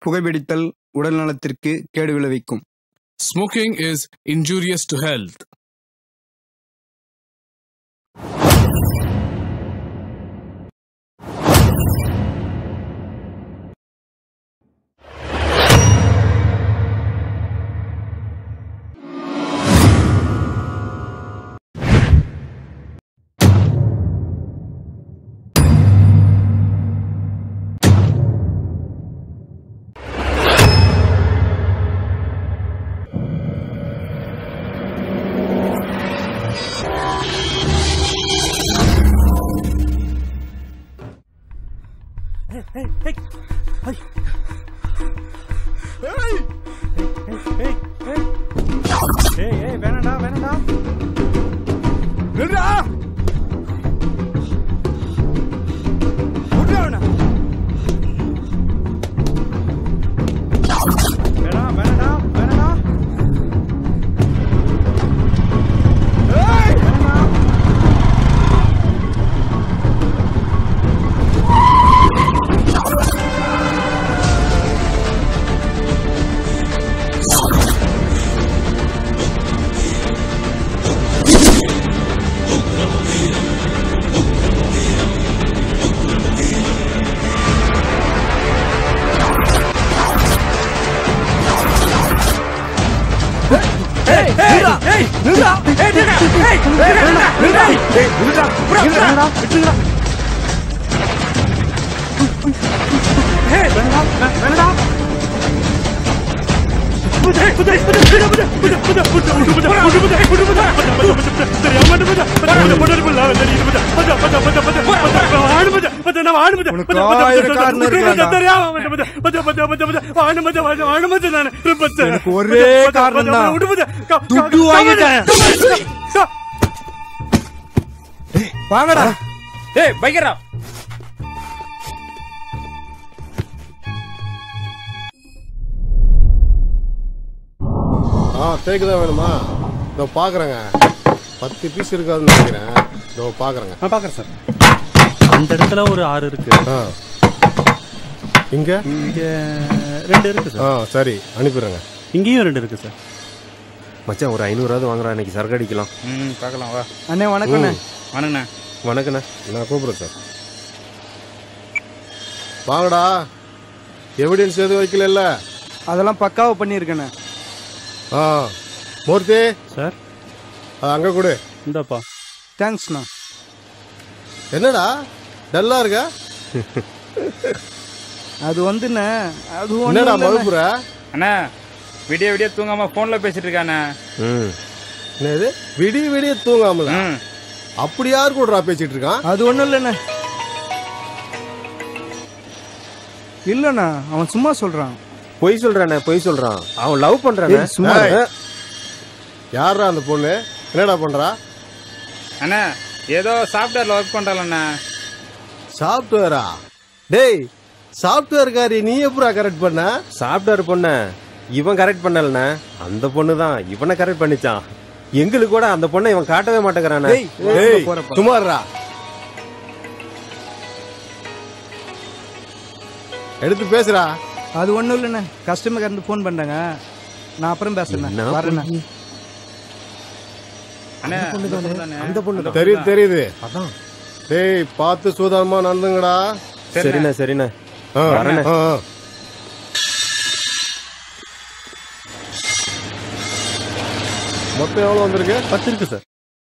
புகைப்பிடித்தல் உடல் நலத்திற்கு கேடு விளைவிக்கும் Smoking is injurious to health. ஏய் ஏய் வேணாடா வேணாடா நில்றா விட்றா அவனை. வேணாம் வேணாடா வேணாடா ஏய்! வேணாடா உனக்கு ஆயிரக்காரன் எனக்கு ஒரே காரணம் தான். துட்டு வாங்கிட்டேன். வாங்கடா ஏய் பைக்கரா ஆ தேக்கு தான் வேணுமா இதோ பார்க்குறேங்க பத்து பீஸ் இருக்காதுன்னு நினைக்கிறேன் இதோ பார்க்குறேங்க நான் பாக்குறேன் சார் அந்த இடத்துல ஒரு ஆறு இருக்கு ஆ இங்கே இங்க ரெண்டு இருக்கு ஆ சார் சரி அனுப்பிடுறேங்க இங்கேயும் ரெண்டு இருக்கு சார் மச்சான் ஒரு ஐநூறாவது வாங்குறா இன்னைக்கு சரக்கு அடிக்கலாம் ம் பார்க்கலாம் வா அண்ணே வணக்கண்ணே வணங்கண்ணா வணக்கண்ணே நான் கூப்பிட்றேன் சார் வாங்கடா எவிடன்ஸ் எதுவும் வைக்கல அதெல்லாம் பக்காவா பண்ணியிருக்கேண்ணே ஆ மூர்த்தி சார் அது அங்கே கொடு இந்தாப்பா தேங்க்ஸ்ண்ணா என்னடா டல்லாக இருக்க அது வந்துண்ணே அது என்னடா ஒன்றும் மறுப்புற அண்ணா விடிய விடிய தூங்காம போன்ல பேசிட்டு இருக்கானே ம் என்னது விடிய விடிய தூங்காமல ம் அப்படி யார் கூடடா பேசிட்டு இருக்கான் அது ஒன்றும் இல்லைண்ணே இல்லைண்ணா அவன் சும்மா சொல்றான் பொய் சொல்றானே பொய் சொல்றான் அவன் லவ் பண்றானே ஏய், சும்மா ஏய், யார்ரா அந்த பொண்ணு என்னடா பண்றா அண்ணா ஏதோ சாஃப்ட்வேர்ல ஒர்க் பண்றாளண்ணா சாஃப்ட்வேரா டேய் சாஃப்ட்வேர்காரி நீ எப்படா கரெக்ட் பண்ண சாப்பிட்டாரு பொண்ண இவன் கரெக்ட் பண்ணலண்ணே அந்த பொண்ணு தான் இவனை கரெக்ட் பண்ணிச்சான் எங்களுக்கு கூட அந்த பொண்ணை இவன் காட்டவே மாட்டேங்கிறானே டேய், டேய் போறப்ப. சுமார்ரா எடுத்து பேசுறா அது ஒன்றும் இல்லைண்ணே கஸ்டமர் இருந்து ஃபோன் பண்ணாங்க நான் அப்புறம் பேசுறேன் என்ன வரேண்ணே பொண்ணு? அண்ணா அந்த பொண்ணு தானே? அந்த பொண்ணு தான். தெரியுது தெரியுது அதான் டேய் பார்த்து சூதானமா நடந்துங்கடா சரிண்ணே சரிண்ணே ஆ, வரேண்ணே. ஆ, ஆ. மொத்தம் எவ்வளவு வந்திருக்கு பத்து இருக்கு சார்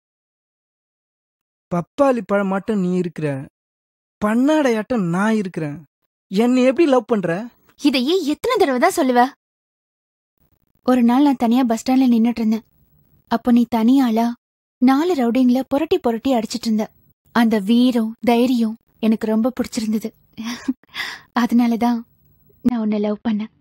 பப்பாளி பழம் மட்டும் நீ இருக்கிற பண்ணாடையாட்டம் நான் இருக்கிறேன் என்னை எப்படி லவ் பண்ற இதையே எத்தனை தடவை தான் சொல்லுவ ஒரு நாள் நான் தனியா பஸ் ஸ்டாண்ட்ல நின்னுட்டு இருந்தேன் அப்போ நீ தனியாளா நாலு ரவுடிங்கள புரட்டி புரட்டி அடிச்சிட்டு இருந்த அந்த வீரம் தைரியம் எனக்கு ரொம்ப பிடிச்சிருந்தது அதனாலதான் நான் உன்னை லவ் பண்ணேன்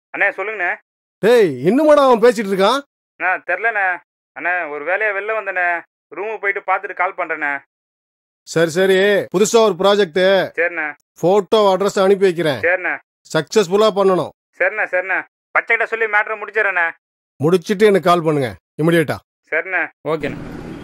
அண்ணே சொல்லுங்கண்ணே டேய் இன்னுமாடா அவன் பேசிட்டு இருக்கான் அண்ணா தெரிலண்ணே அண்ணே ஒரு வேலையா வெளில வந்தண்ணே ரூமுக்கு போயிட்டு பார்த்துட்டு கால் பண்றேண்ணே சரி சரி புதுசா ஒரு ப்ராஜெக்ட் சரிண்ணே போட்டோ அட்ரஸ் அனுப்பி வைக்கிறேன் சரிண்ணே சக்சஸ்ஃபுல்லா பண்ணணும் சரிண்ணே சரிண்ணே பச்சைக்கிட்ட சொல்லி மேட்ரை முடிச்சிடறேண்ணே முடிச்சிட்டு எனக்கு கால் பண்ணுங்க இமிடியேட்டா சரிண்ணே ஓகேண்ணே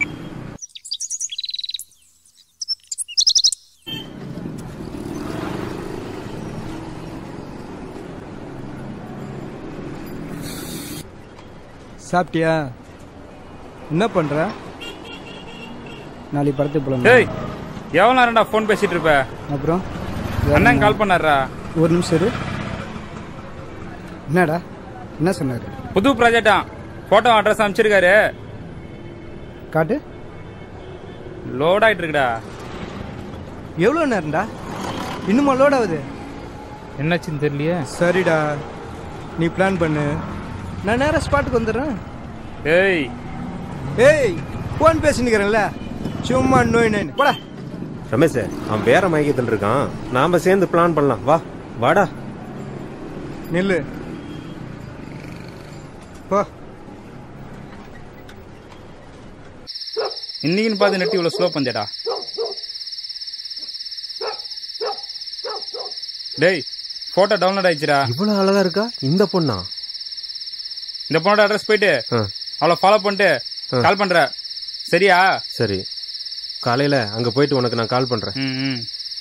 சாப்பிட்டியா என்ன பண்ற நாளைக்கு படத்துக்கு போலாம் டேய் எவ்வளோ நேரம்டா ஃபோன் பேசிட்டு இருப்ப அப்புறம் அண்ணன் கால் பண்ணாரா ஒரு நிமிஷம் இரு என்னடா என்ன சொன்னாரு புது ப்ராஜெக்டா ஃபோட்டோ அட்ரஸ் அனுப்பிச்சிருக்காரு காட்டு லோட் ஆயிட்டு இருக்குடா எவ்வளோ நேரம்டா இன்னுமா லோட் ஆகுது என்னாச்சுன்னு தெரியலையே சரிடா நீ பிளான் பண்ணு நான் நேரா ஸ்பாட்டுக்கு வந்துடுறேன் ஏய் ஏய் ஃபோன் பேசினுக்கிறேன்ல சும்மா நோய் நோய் போடா ரமேஷ் அவன் வேற மயக்கத்தில் இருக்கான் நாம சேர்ந்து பிளான் பண்ணலாம் வா வாடா நில்லு போ இன்னைக்குன்னு பார்த்து நெட் இவ்வளோ ஸ்லோ பந்தேடா டேய் ஃபோட்டோ டவுன்லோட் ஆயிடுச்சுடா இவ்வளவு அழகா இருக்கா இந்த பொண்ணா இந்த பொண்ணோட அட்ரஸ் போயிட்டு ஆ, அவளை ஃபாலோ பண்ணிட்டு ஆ. கால் பண்ற சரியா சரி காலையில அங்க போயிட்டு உனக்கு நான் கால் பண்றேன் ம் ம்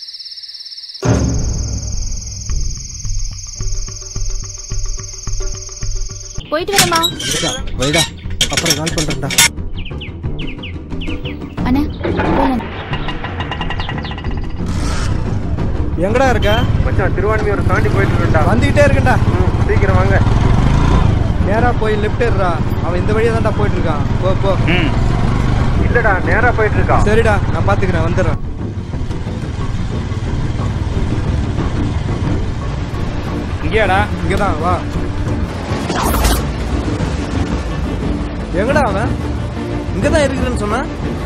போயிட்டு வரமா வைடா அப்புறம் கால் பண்றேன்டா அண்ணா போலாம் எங்கடா இருக்க மச்சான் திருவான்மையூர் தாண்டி போயிட்டு இருக்கா வந்துகிட்டே இருக்கேன்டா சீக்கிரம் வாங்க நேரா போய் லெஃப்ட் ஏறுடா அவன் இந்த வழியா தான்டா போயிட்டு இருக்கான் போ போ ம் இல்லடா நேரா போயிட்டு இருக்கா சரிடா நான் பாத்துக்கிறேன் வந்துடுறேன் இங்கேயாடா இங்கதான் வா எங்கடா அவன் இங்கதான் இருக்கிறேன்னு சொன்னா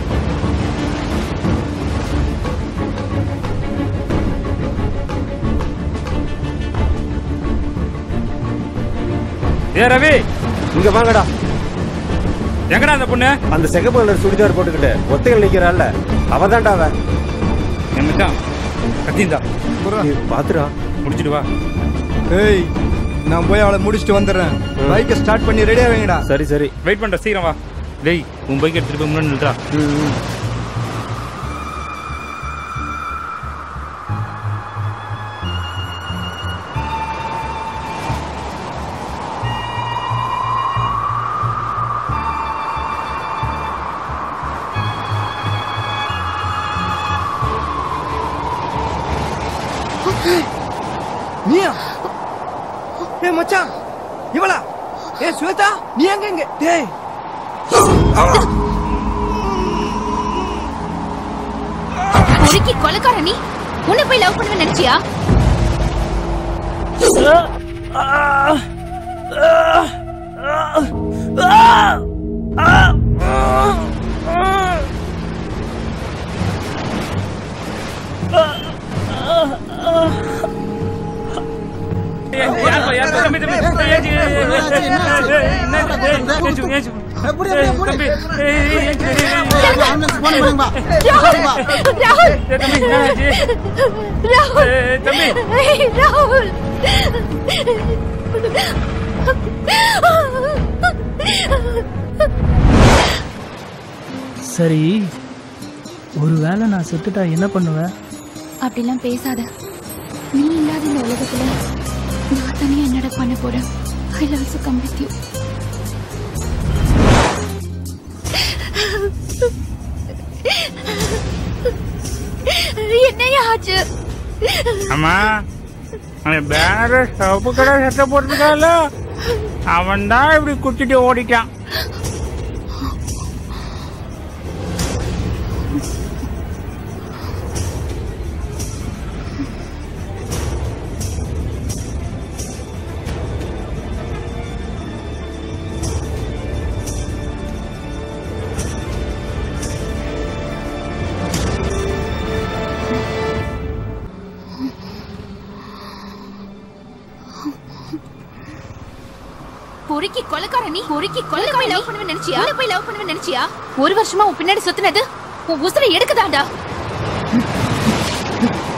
ஏ ரவி இங்க வாங்கடா எங்கடா அந்த பொண்ணு அந்த சிகப்பு கலர் சுடிதார் போட்டுக்கிட்டு ஒத்தைகள் நிக்கிறாள்ல அவதான்டா அவ என் மச்சான் கத்திந்தா நீ பாத்துடா முடிச்சிட்டு வா ஏய் நான் போய் அவளை முடிச்சுட்டு வந்துடுறேன் பைக்கை ஸ்டார்ட் பண்ணி ரெடியா வைங்கடா சரி சரி வெயிட் பண்ற சீக்கிரம் வா டேய் உன் பைக் எடுத்துட்டு போய் முன்னாடி நில்றா நீயா ஏய் மச்சான் இவளா ஏய் ஸ்வேதா நீ எங்க எங்க டேய் பொறுக்கி கொலைக்கார நீ உன்னை போய் லவ் பண்ணுவேன் நினைச்சியா ராகுல் ராகுல் ஏய், ராகுல் சரி ஒருவேளை நான் செத்துட்டா என்ன பண்ணுவேன் அப்படிலாம் பேசாத நீ இல்லாத இந்த உலகத்துல நான் தனியா என்னடா பண்ண போறேன் I love you come with you என்னையா ஆச்சு அம்மா அவன் பேனர் சவப்பு கடை சட்டை போட்டிருக்கால அவன் தான் இப்படி குத்திட்டு ஓடிட்டான் பொறுக்கி கொலைக்கார நீ பொறுக்கி கொலைக்கார லவ் பண்ணுவேன் நினைச்சியா உன்னை போய் லவ் பண்ணுவேன் நினைச்சியா ஒரு வருஷமா உன் பின்னாடி சுத்தினது உன் உசுரை எடுக்குதாண்டா